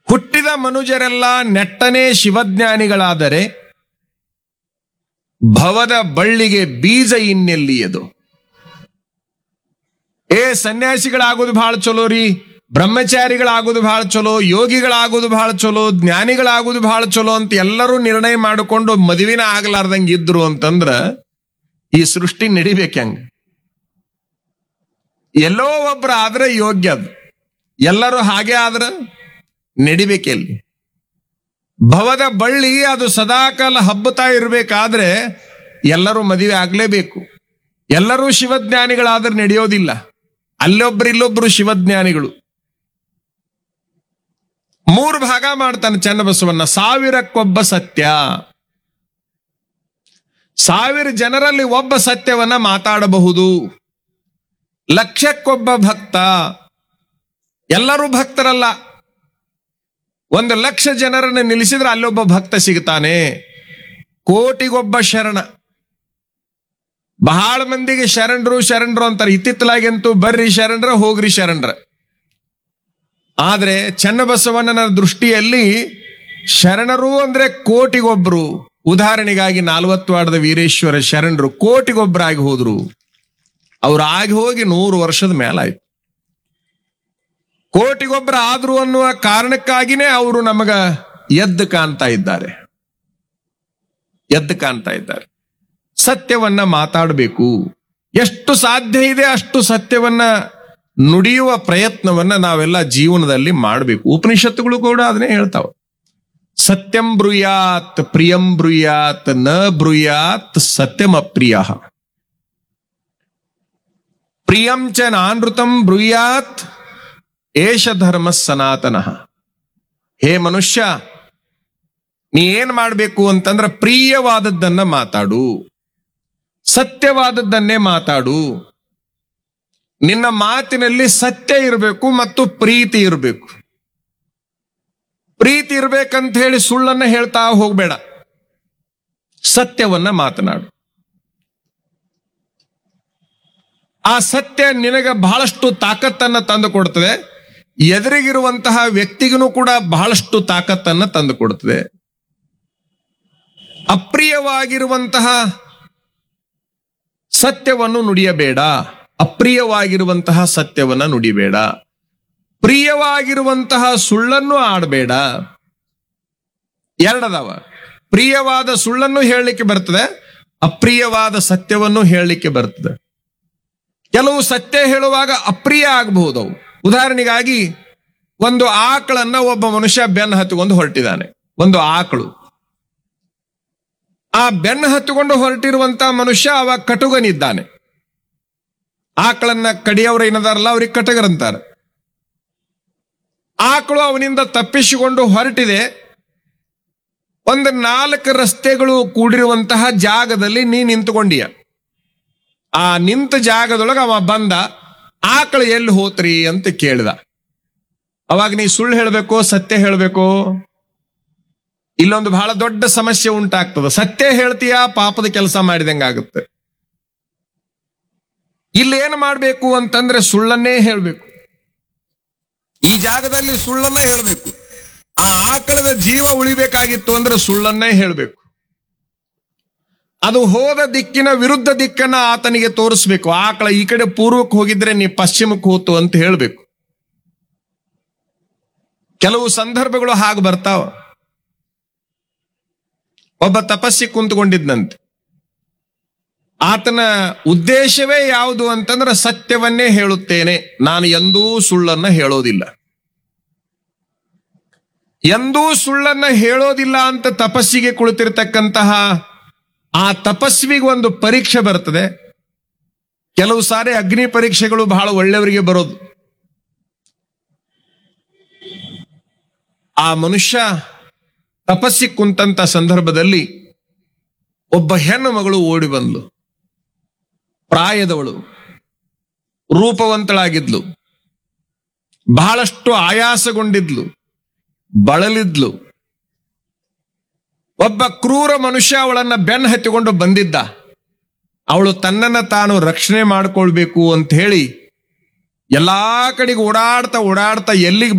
ಹುಟ್ಟಿದ ಮನುಜರೆಲ್ಲ ನೆಟ್ಟನೇ ಶಿವಜ್ಞಾನಿಗಳಾದರೆ ಭವದ ಬಳ್ಳಿಗೆ ಬೀಜ ಇನ್ನೆಲ್ಲಿಯದು ಏ ಸನ್ಯಾಸಿಗಳಾಗೋದು ಬಹಳ ಚಲೋ ರೀ ಬ್ರಹ್ಮಚಾರಿಗಳಾಗೋದು ಬಹಳ ಚಲೋ ಯೋಗಿಗಳಾಗೋದು ಬಹಳ ಚಲೋ ಜ್ಞಾನಿಗಳಾಗೋದು ಬಹಳ ಚಲೋ ಅಂತ ಎಲ್ಲರೂ ನಿರ್ಣಯ ಮಾಡಿಕೊಂಡು ಮದುವಿನ ಆಗ್ಲಾರ್ದಂಗ ಇದ್ರು ಅಂತಂದ್ರ ಈ ಸೃಷ್ಟಿ ನಡಿಬೇಕು ಹೆಂಗ ಎಲ್ಲೋ ಒಬ್ರ ಆದ್ರೆ ಯೋಗ್ಯ ಅದು ಎಲ್ಲರೂ ಹಾಗೆ ಆದ್ರ ನಡಿಬೇಕೆಲ್ಲಿ ಭವದ ಬಳ್ಳಿ ಅದು ಸದಾಕಾಲ ಹಬ್ಬತಾ ಇರಬೇಕಾದ್ರೆ ಎಲ್ಲರೂ ಮದುವೆ ಆಗ್ಲೇಬೇಕು ಎಲ್ಲರೂ ಶಿವಜ್ಞಾನಿಗಳಾದ್ರೆ ನಡೆಯೋದಿಲ್ಲ ಅಲ್ಲೊಬ್ರು ಇಲ್ಲೊಬ್ರು ಶಿವಜ್ಞಾನಿಗಳು ಮೂರು ಭಾಗ ಮಾಡ್ತಾನೆ ಚನ್ನಬಸವಣ್ಣ ಸಾವಿರಕ್ಕೊಬ್ಬ ಸತ್ಯ ಸಾವಿರ ಜನರಲ್ಲಿ ಒಬ್ಬ ಸತ್ಯವನ್ನ ಮಾತಾಡಬಹುದು ಲಕ್ಷಕ್ಕೊಬ್ಬ ಭಕ್ತ ಎಲ್ಲರೂ ಭಕ್ತರಲ್ಲ ಒಂದು ಲಕ್ಷ ಜನರನ್ನು ನಿಲ್ಲಿಸಿದ್ರೆ ಅಲ್ಲೊಬ್ಬ ಭಕ್ತ ಸಿಗ್ತಾನೆ ಕೋಟಿಗೊಬ್ಬ ಶರಣ ಬಹಳ ಮಂದಿಗೆ ಶರಣರು ಶರಣರು ಅಂತಾರೆ ಇತ್ತಿತ್ತಲಾಗಂತೂ ಬರ್ರಿ ಶರಣರ ಹೋಗ್ರಿ ಶರಣರ ಆದ್ರೆ ಚನ್ನಬಸವಣ್ಣನ ದೃಷ್ಟಿಯಲ್ಲಿ ಶರಣರು ಅಂದ್ರೆ ಕೋಟಿಗೊಬ್ರು ಉದಾಹರಣೆಗಾಗಿ ನಾಲ್ವತ್ತು ವಾಡದ ವೀರೇಶ್ವರ ಶರಣರು ಕೋಟಿಗೊಬ್ಬರಾಗಿ ಹೋದ್ರು ಅವ್ರು ಆಗಿ ಹೋಗಿ ನೂರು ವರ್ಷದ ಮೇಲಾಯ್ತು ಕೋಟಿಗೊಬ್ಬರ ಆದ್ರು ಅನ್ನುವ ಕಾರಣಕ್ಕಾಗಿನೇ ಅವರು ನಮಗ ಎದ್ದು ಕಾಣ್ತಾ ಇದ್ದಾರೆ ಎದ್ದು ಕಾಣ್ತಾ ಇದ್ದಾರೆ ಸತ್ಯವನ್ನ ಮಾತಾಡಬೇಕು ಎಷ್ಟು ಸಾಧ್ಯ ಇದೆ ಅಷ್ಟು ಸತ್ಯವನ್ನ ನುಡಿಯುವ ಪ್ರಯತ್ನವನ್ನ ನಾವೆಲ್ಲ ಜೀವನದಲ್ಲಿ ಮಾಡಬೇಕು ಉಪನಿಷತ್ತುಗಳು ಕೂಡ ಅದನ್ನೇ ಹೇಳ್ತಾವ ಸತ್ಯಂ ಬ್ರೂಯಾತ್ ಪ್ರಿಯಂ ಬ್ರೂಯಾತ್ ನ ಬ್ರೂಯಾತ್ ಸತ್ಯಂ ಅಪ್ರಿಯ ಪ್ರಿಯಂ ಚ ನಾನೃತಂ ಬ್ರೂಯಾತ್ ಏಷ ಧರ್ಮ ಸನಾತನ ಹೇ ಮನುಷ್ಯ ನೀ ಏನ್ ಮಾಡ್ಬೇಕು ಅಂತಂದ್ರ ಪ್ರಿಯವಾದದ್ದನ್ನ ಮಾತಾಡು ಸತ್ಯವಾದದ್ದನ್ನೇ ಮಾತಾಡು ನಿನ್ನ ಮಾತಿನಲ್ಲಿ ಸತ್ಯ ಇರಬೇಕು ಮತ್ತು ಪ್ರೀತಿ ಇರಬೇಕು ಪ್ರೀತಿ ಇರ್ಬೇಕಂತ ಹೇಳಿ ಸುಳ್ಳನ್ನ ಹೇಳ್ತಾ ಹೋಗ್ಬೇಡ ಸತ್ಯವನ್ನ ಮಾತನಾಡು ಆ ಸತ್ಯ ನಿನಗ ಬಹಳಷ್ಟು ತಾಕತ್ತನ್ನ ತಂದು ಕೊಡ್ತದೆ ಎದುರಿಗಿರುವಂತಹ ವ್ಯಕ್ತಿಗೂ ಕೂಡ ಬಹಳಷ್ಟು ತಾಕತ್ತನ್ನ ತಂದು ಕೊಡ್ತದೆ ಅಪ್ರಿಯವಾಗಿರುವಂತಹ ಸತ್ಯವನ್ನು ನುಡಿಯಬೇಡ ಅಪ್ರಿಯವಾಗಿರುವಂತಹ ಸತ್ಯವನ್ನ ನುಡಿಬೇಡ ಪ್ರಿಯವಾಗಿರುವಂತಹ ಸುಳ್ಳನ್ನು ಆಡಬೇಡ ಎರಡದವ ಪ್ರಿಯವಾದ ಸುಳ್ಳನ್ನು ಹೇಳಲಿಕ್ಕೆ ಬರ್ತದೆ ಅಪ್ರಿಯವಾದ ಸತ್ಯವನ್ನು ಹೇಳಲಿಕ್ಕೆ ಬರ್ತದೆ ಕೆಲವು ಸತ್ಯ ಹೇಳುವಾಗ ಅಪ್ರಿಯ ಆಗಬಹುದು ಅವು ಉದಾಹರಣೆಗಾಗಿ ಒಂದು ಆಕಳನ್ನ ಒಬ್ಬ ಮನುಷ್ಯ ಬೆನ್ನು ಹತ್ತಿಕೊಂಡು ಹೊರಟಿದ್ದಾನೆ ಒಂದು ಆಕಳು ಆ ಬೆನ್ನು ಹತ್ತಿಕೊಂಡು ಹೊರಟಿರುವಂತಹ ಮನುಷ್ಯ ಅವ ಕಟುಗನಿದ್ದಾನೆ ಆಕಳನ್ನ ಕಡಿಯವರು ಏನದಾರಲ್ಲ ಅವ್ರಿಗೆ ಕಟಗರಂತಾರೆ ಆಕಳು ಅವನಿಂದ ತಪ್ಪಿಸಿಕೊಂಡು ಹೊರಟಿದೆ ಒಂದು ನಾಲ್ಕು ರಸ್ತೆಗಳು ಕೂಡಿರುವಂತಹ ಜಾಗದಲ್ಲಿ ನೀ ನಿಂತುಕೊಂಡಿಯ ಆ ನಿಂತ ಜಾಗದೊಳಗೆ ಅವ ಬಂದ ಆಕಳು ಎಲ್ಲಿ ಹೋತ್ರಿ ಅಂತ ಕೇಳಿದ ಅವಾಗ ನೀ ಸುಳ್ಳು ಹೇಳಬೇಕು ಸತ್ಯ ಹೇಳಬೇಕು ಇಲ್ಲೊಂದು ಬಹಳ ದೊಡ್ಡ ಸಮಸ್ಯೆ ಉಂಟಾಗ್ತದೆ ಸತ್ಯ ಹೇಳ್ತೀಯಾ ಪಾಪದ ಕೆಲಸ ಮಾಡಿದಂಗಾಗುತ್ತೆ ಇಲ್ಲಿ ಏನು ಮಾಡ್ಬೇಕು ಅಂತಂದ್ರೆ ಸುಳ್ಳನ್ನೇ ಹೇಳ್ಬೇಕು ಈ ಜಾಗದಲ್ಲಿ ಸುಳ್ಳನ್ನ ಹೇಳ್ಬೇಕು ಆ ಆಕಳದ ಜೀವ ಉಳಿಬೇಕಾಗಿತ್ತು ಅಂದ್ರೆ ಸುಳ್ಳನ್ನೇ ಹೇಳ್ಬೇಕು ಅದು ಹೋದ ದಿಕ್ಕಿನ ವಿರುದ್ಧ ದಿಕ್ಕನ್ನ ಆತನಿಗೆ ತೋರಿಸ್ಬೇಕು ಆಕಳ ಈ ಕಡೆ ಪೂರ್ವಕ್ಕೆ ಹೋಗಿದ್ರೆ ನೀ ಪಶ್ಚಿಮಕ್ಕೆ ಹೋತು ಅಂತ ಹೇಳ್ಬೇಕು ಕೆಲವು ಸಂದರ್ಭಗಳು ಹಾಗೆ ಬರ್ತಾವ ಒಬ್ಬ ತಪಸ್ಸಿ ಕುಂತ್ಕೊಂಡಿದ್ನಂತೆ ಆತನ ಉದ್ದೇಶವೇ ಯಾವುದು ಅಂತಂದ್ರೆ ಸತ್ಯವನ್ನೇ ಹೇಳುತ್ತೇನೆ ನಾನು ಎಂದೂ ಸುಳ್ಳನ್ನ ಹೇಳೋದಿಲ್ಲ ಎಂದೂ ಸುಳ್ಳನ್ನ ಹೇಳೋದಿಲ್ಲ ಅಂತ ತಪಸ್ಸಿಗೆ ಕುಳಿತಿರ್ತಕ್ಕಂತಹ ಆ ತಪಸ್ವಿಗೆ ಒಂದು ಪರೀಕ್ಷೆ ಬರ್ತದೆ ಕೆಲವು ಸಾರಿ ಅಗ್ನಿ ಪರೀಕ್ಷೆಗಳು ಬಹಳ ಒಳ್ಳೆಯವರಿಗೆ ಬರೋದು ಆ ಮನುಷ್ಯ ತಪಸ್ಸಿ ಕುಂತಂತ ಸಂದರ್ಭದಲ್ಲಿ ಒಬ್ಬ ಹೆಣ್ಣು ಮಗಳು ಓಡಿ ಬಂದ್ಲು ಪ್ರಾಯದವಳು ರೂಪವಂತಳಾಗಿದ್ಲು ಬಹಳಷ್ಟು ಆಯಾಸಗೊಂಡಿದ್ಲು ಬಳಲಿದ್ಲು ಒಬ್ಬ ಕ್ರೂರ ಮನುಷ್ಯ ಅವಳನ್ನ ಬೆನ್ನ ಹತ್ತಿಕೊಂಡು ಬಂದಿದ್ದ ಅವಳು ತನ್ನನ್ನ ತಾನು ರಕ್ಷಣೆ ಮಾಡ್ಕೊಳ್ಬೇಕು ಅಂತ ಹೇಳಿ ಎಲ್ಲಾ ಕಡೆಗೆ ಓಡಾಡ್ತಾ ಓಡಾಡ್ತಾ ಎಲ್ಲಿಗೆ